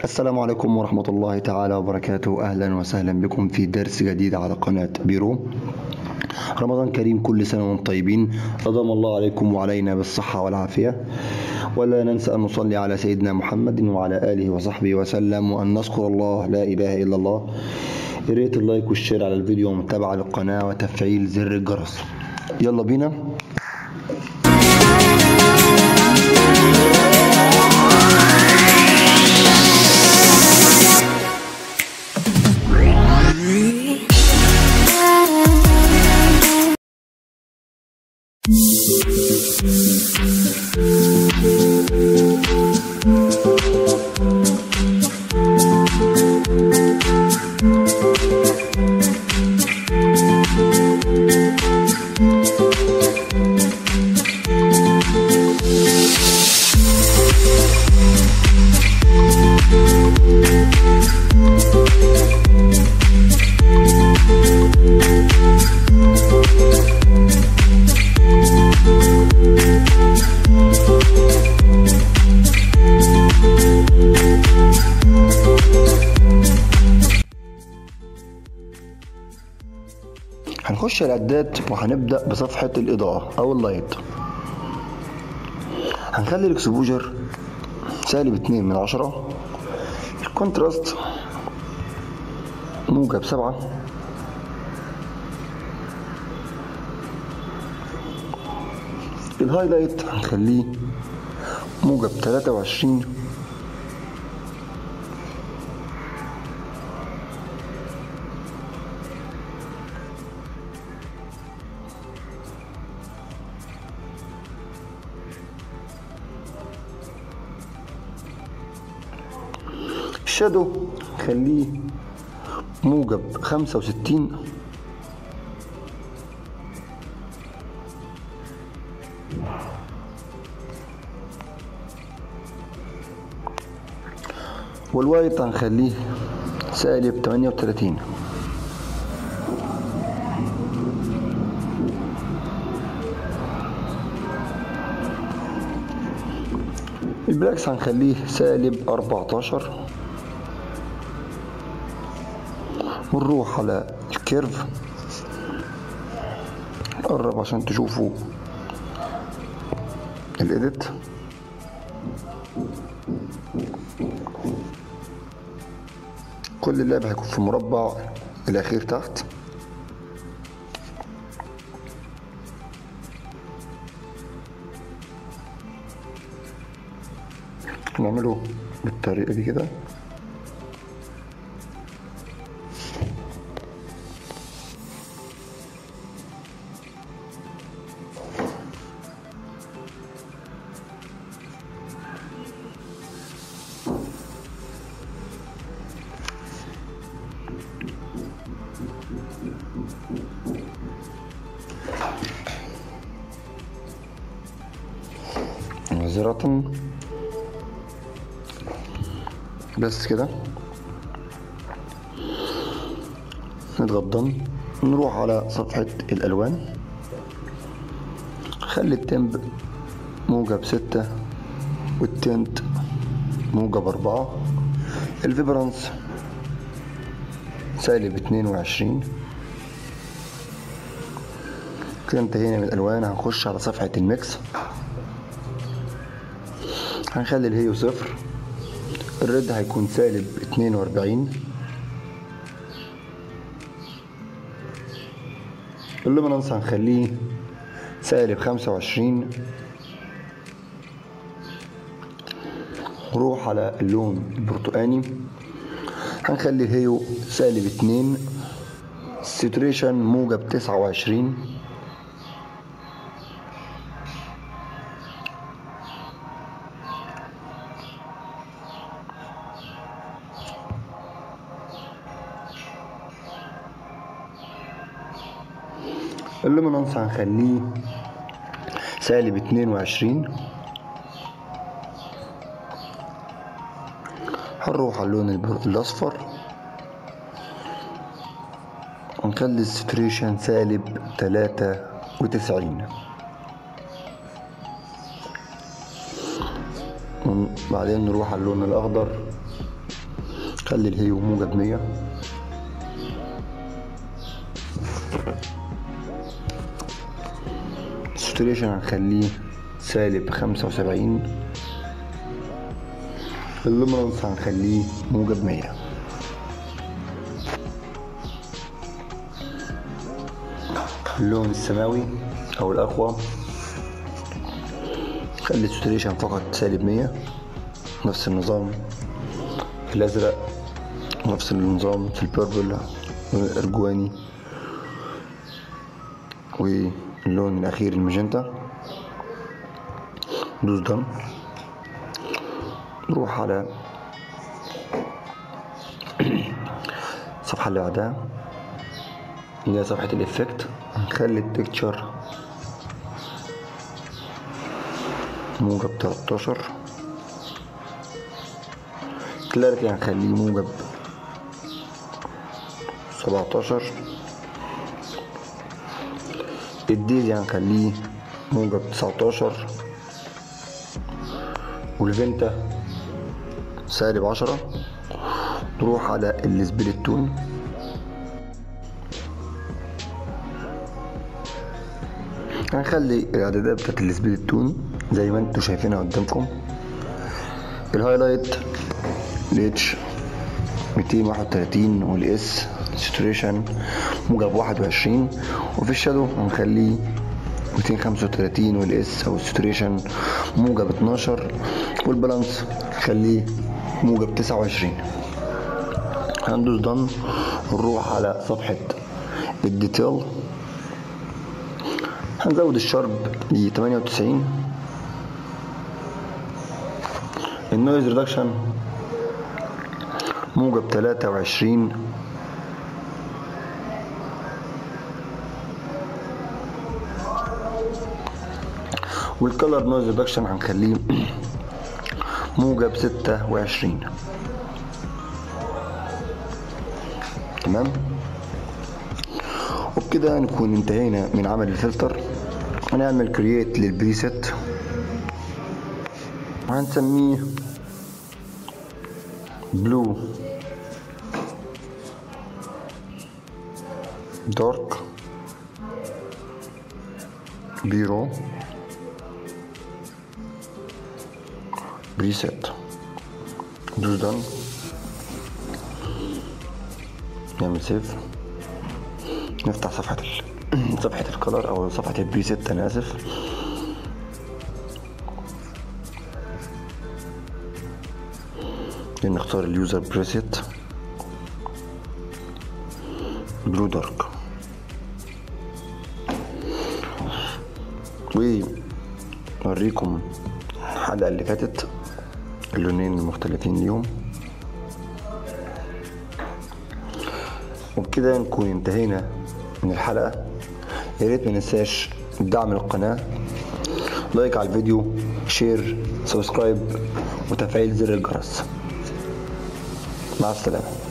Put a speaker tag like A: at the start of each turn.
A: السلام عليكم ورحمة الله تعالى وبركاته أهلا وسهلا بكم في درس جديد على قناة بيرو رمضان كريم كل سنة وانتم طيبين أدام الله عليكم وعلينا بالصحة والعافية ولا ننسى أن نصلي على سيدنا محمد وعلى آله وصحبه وسلم وأن نذكر الله لا إله إلا الله يا ريت اللايك والشير على الفيديو ومتابعة للقناة وتفعيل زر الجرس يلا بينا هنخش العداد وهنبدأ بصفحة الإضاءة أو اللايت هنخلي الإكسبوجر سالب اتنين من عشرة الكونتراست موجب سبعة الهايلايت هنخليه موجب تلاتة وعشرين الشادو خليه موجب خمسة وستين والوايت هنخليه سالب تمانية وتلاتين البلاكس هنخليه سالب أربعتاشر ونروح على الكيرف نقرب عشان تشوفوا الإيديت كل اللعب هيكون في مربع الأخير تحت نعمله بالطريقة دي كده معذرة بس كده نضغط ضم نروح على صفحة الألوان خلي التمب موجب ستة والتنت موجب أربعة الفيبرانس سالب اتنين وعشرين كده انتهينا من الألوان هنخش على صفحة الميكس هنخلي الهيو صفر الريد هيكون سالب اتنين واربعين اللومينانس هنخليه سالب خمسة وعشرين نروح على اللون البرتقاني هنخلي الهيو سالب اتنين سيتوريشن موجب تسعة وعشرين اللومينانس هنخليه سالب اتنين وعشرين هنروح على اللون الأصفر ونخلي الساتوريشن سالب تلاتة وتسعين بعدين نروح على اللون الأخضر خلي الهيو موجب مية الساتوريشن هنخليه سالب خمسة وسبعين اللومينانس هنخليه موجب مية اللون السماوي أو الأقوى خلي الساتوريشن فقط سالب مية نفس النظام في الأزرق نفس النظام في البيربل الأرجواني واللون الأخير المجنتا دوس دم نروح على الصفحة اللي بعدها اللي هي صفحة الإفكت هنخلي التكتشر موجب 13 كلاريتي هنخليه موجب 17 الديزي هنخليه موجب 19 والفينتا سالب 10 نروح على السبليتون هنخلي الاعدادات بتاعت السبليتون زي ما انتوا شايفينها قدامكم الهايلايت الاتش 231 والاس ساتوريشن موجب 21 وفي الشادو هنخليه 235 والاس او الساتوريشن موجب 12 والبالانس نخليه موجب 29 هندوس دن ونروح على صفحة الديتيل هنزود الشرب ل 98 النويز ريدكشن موجب 23 والكلر نويز ريدكشن هنخليه موجب 26 تمام وبكده نكون انتهينا من عمل الفلتر هنعمل كرييت للبريسيت وهنسميه بلو دارك بيرو بريسيت دوس دان نعمل سيف نفتح صفحة ال... صفحة الكلر أو صفحة البريسيت أنا آسف نختار اليوزر بريسيت بلو دارك ونوريكم الحلقة اللي فاتت اللونين المختلفين ليهم وبكده نكون انتهينا من الحلقة يا ريت ما ننساش دعم القناة لايك على الفيديو شير سبسكرايب وتفعيل زر الجرس مع السلامه